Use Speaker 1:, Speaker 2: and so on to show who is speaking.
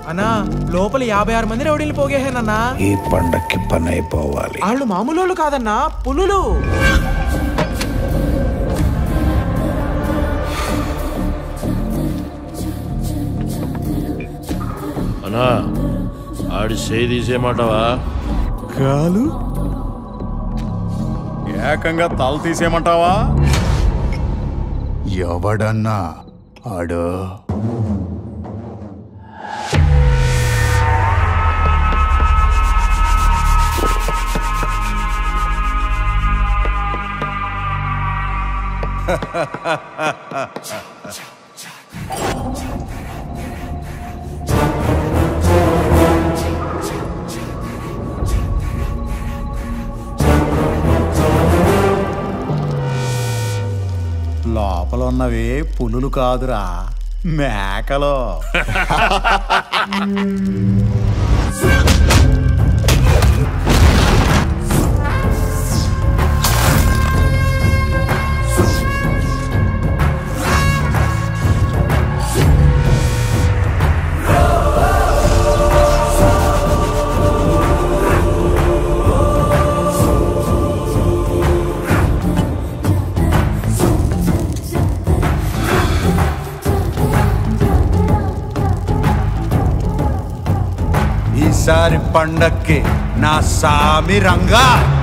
Speaker 1: అన్నా లోపల యాభై ఆరు మంది రౌడీలు పోగేహానన్నా
Speaker 2: ఈ పండక్కి పని అయిపోవాలి
Speaker 1: వాళ్ళు మామూలు వాళ్ళు కాదన్నా పులులు
Speaker 3: అన్నా ఆడి చేయి తీసేయమంటావా
Speaker 4: కాలు ఏకంగా తల తీసేయమంటావా ఎవడన్నా ఆడు లోపల ఉన్నవి పులులు కాదురా మేకలు ఈసారి పండక్కి నా సామి రంగా